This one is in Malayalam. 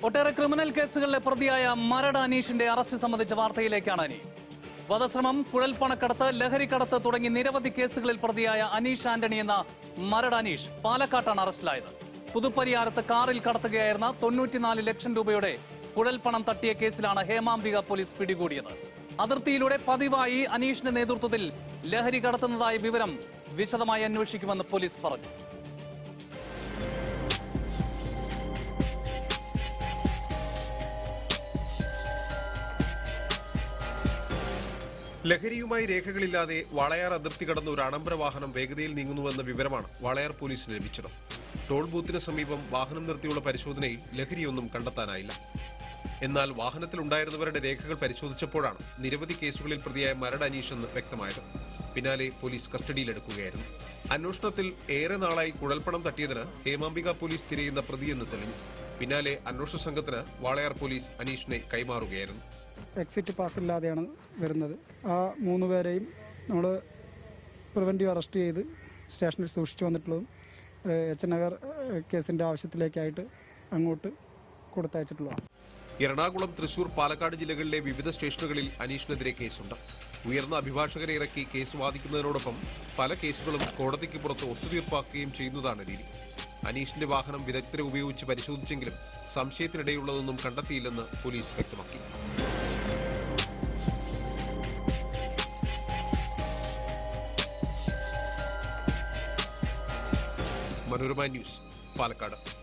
ഒട്ടേറെ ക്രിമിനൽ കേസുകളിലെ പ്രതിയായ മരട് അനീഷിന്റെ അറസ്റ്റ് സംബന്ധിച്ച വാർത്തയിലേക്കാണ് ഇനി വധശ്രമം കുഴൽപ്പണക്കടത്ത് ലഹരിക്കടത്ത് തുടങ്ങി നിരവധി കേസുകളിൽ പ്രതിയായ അനീഷ് ആന്റണി എന്ന മരട് അനീഷ് പാലക്കാട്ടാണ് അറസ്റ്റിലായത് പുതുപ്പരിയാരത്ത് കാറിൽ കടത്തുകയായിരുന്ന തൊണ്ണൂറ്റിനാല് ലക്ഷം രൂപയുടെ കുഴൽപ്പണം തട്ടിയ കേസിലാണ് ഹേമാംബിക പോലീസ് പിടികൂടിയത് അതിർത്തിയിലൂടെ പതിവായി അനീഷിന്റെ നേതൃത്വത്തിൽ ലഹരി കടത്തുന്നതായ വിവരം വിശദമായി അന്വേഷിക്കുമെന്ന് പോലീസ് പറഞ്ഞു ലഹരിയുമായി രേഖകളില്ലാതെ വളയാർ അതിർത്തി കടന്ന ഒരു ആഡംബര വാഹനം വേഗതയിൽ നീങ്ങുന്നുവെന്ന വിവരമാണ് വളയാർ പോലീസിന് ലഭിച്ചത് ടോൾ ബൂത്തിന് സമീപം വാഹനം നിർത്തിയുള്ള പരിശോധനയിൽ ലഹരിയൊന്നും കണ്ടെത്താനായില്ല എന്നാൽ വാഹനത്തിലുണ്ടായിരുന്നവരുടെ രേഖകൾ പരിശോധിച്ചപ്പോഴാണ് നിരവധി കേസുകളിൽ പ്രതിയായ മരട് അനീഷ് എന്ന് വ്യക്തമായത് പിന്നാലെ പോലീസ് കസ്റ്റഡിയിലെടുക്കുകയായിരുന്നു അന്വേഷണത്തിൽ ഏറെ നാളായി കുഴൽപ്പണം തട്ടിയതിന് ഹേമാംബിക പോലീസ് തിരയുന്ന പ്രതിയെന്ന് തെളിഞ്ഞു പിന്നാലെ അന്വേഷണ സംഘത്തിന് വാളയാർ പോലീസ് അനീഷിനെ കൈമാറുകയായിരുന്നു എക്സിറ്റ് പാസ് ഇല്ലാതെയാണ് വരുന്നത് ആ മൂന്ന് പേരെയും നമ്മൾ പ്രിവെൻറ്റീവ് അറസ്റ്റ് ചെയ്ത് സ്റ്റേഷനിൽ സൂക്ഷിച്ചു വന്നിട്ടുള്ളതും എച്ച് നഗർ കേസിൻ്റെ ആവശ്യത്തിലേക്കായിട്ട് അങ്ങോട്ട് കൊടുത്തയച്ചിട്ടുള്ളതാണ് എറണാകുളം തൃശൂർ പാലക്കാട് ജില്ലകളിലെ വിവിധ സ്റ്റേഷനുകളിൽ അനീഷിനെതിരെ കേസുണ്ട് ഉയർന്ന അഭിഭാഷകരെ ഇറക്കി കേസ് വാദിക്കുന്നതിനോടൊപ്പം പല കേസുകളും കോടതിക്ക് പുറത്ത് ഒത്തുതീർപ്പാക്കുകയും ചെയ്യുന്നതാണ് രീതി അനീഷിന്റെ വാഹനം വിദഗ്ധരെ ഉപയോഗിച്ച് പരിശോധിച്ചെങ്കിലും സംശയത്തിനിടെയുള്ളതൊന്നും കണ്ടെത്തിയില്ലെന്ന് പോലീസ് വ്യക്തമാക്കി മനോരമ ന്യൂസ് പാലക്കാട്